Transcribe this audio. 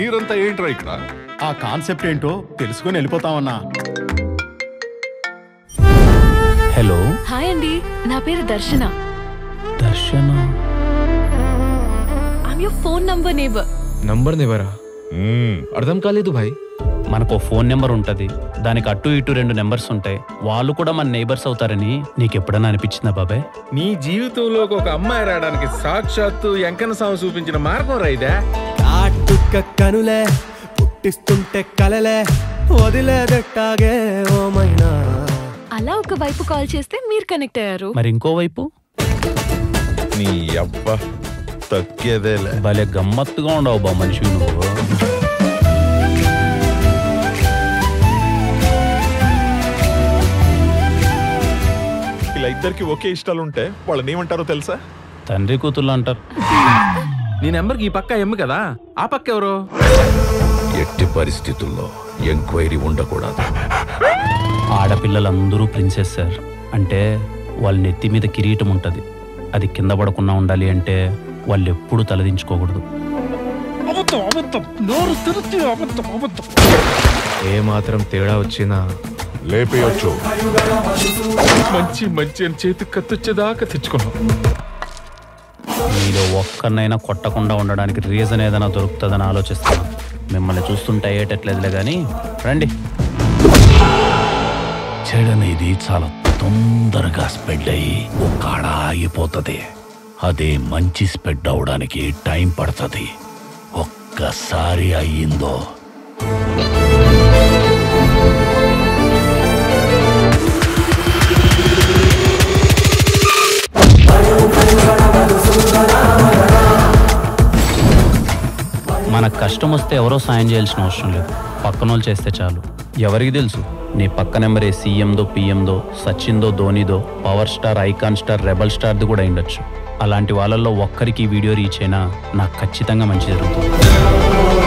మీరంతా ఏంట్రా ఇక్కడ ఆ కాన్సెప్ట్ ఏంటో తెలుసుకొని వెళ్ళిపోతామన్నా హలో హాయ్ అండి నా పేరు Darshana Darshana I'm your phone number neighbour number నివరా అర్థం కాలేదు భాయ్ మనకు ఫోన్ నెంబర్ ఉంటది దానికి అటు ఇటు రెండు నెంబర్స్ ఉంటాయి వాళ్ళు కూడా మన నైబర్స్ అవుతారని నీకు ఎప్పుడైనా అనిపించిందా బాబాయ్ నీ జీవితంలోకి ఒక అమ్మాయి రావడానికి సాక్షాత్తు ఎంకన్న స్వామి చూపించిన మార్గం రైదా కాటుక కనులే పుట్టిస్తుంటే కలలే వదిలేదెట్టాగే ఓమైనా అలా ఒక వైపు కాల్ చేస్తే మీరు కనెక్ట్ అయ్యారు మరి ఇంకోవైపు నీ అబ్బ తగ్గేదేలే భలే గమ్మత్తుగా ఉండవు బా మనిషి నువ్వు ఇలా ఇద్దరికి ఒకే ఇష్టాలు ఉంటే వాళ్ళని ఏమంటారో తెలుసా తండ్రి కూతుళ్ళు అంటారు నీ నెంబర్కి ఈ పక్క ఎమ్ము కదా ఆ పక్క ఎవరు ఎట్టి పరిస్థితుల్లో ఎంక్వైరీ ఉండకూడదు ఆడపిల్లలందరూ ప్రిన్సెస్ సార్ అంటే వాళ్ళ నెత్తి మీద కిరీటం ఉంటది అది కింద పడకుండా ఉండాలి అంటే వాళ్ళు ఎప్పుడూ తలదించుకోకూడదు ఏ మాత్రం తేడా వచ్చినా లేపేయొచ్చు మంచి మంచి అని చేతికి కత్తొచ్చేదాకా తెచ్చుకున్నాం మీలో ఒక్కరినైనా కొట్టకుండా ఉండడానికి రీజన్ ఏదైనా దొరుకుతుందని ఆలోచిస్తున్నాను మిమ్మల్ని చూస్తుంటే అయ్యేటట్లేదులే కానీ రండి చెడనేది చాలా తొందరగా స్ప్రెడ్ అయ్యి ఒక్కడ ఆగిపోతుంది అదే మంచి స్ప్రెడ్ అవడానికి టైం పడుతుంది ఒక్కసారి అయ్యిందో మన కష్టం వస్తే ఎవరో సాయం చేయాల్సిన అవసరం లేదు పక్కన వాళ్ళు చేస్తే చాలు ఎవరికి తెలుసు నీ పక్క నెంబరే సీఎందో పిఎందో సచిన్దో ధోనిదో power star icon star rebel స్టార్ది కూడా అయిండొచ్చు అలాంటి వాళ్ళల్లో ఒక్కరికి ఈ వీడియో రీచ్ అయినా నాకు ఖచ్చితంగా మంచి జరుగుతుంది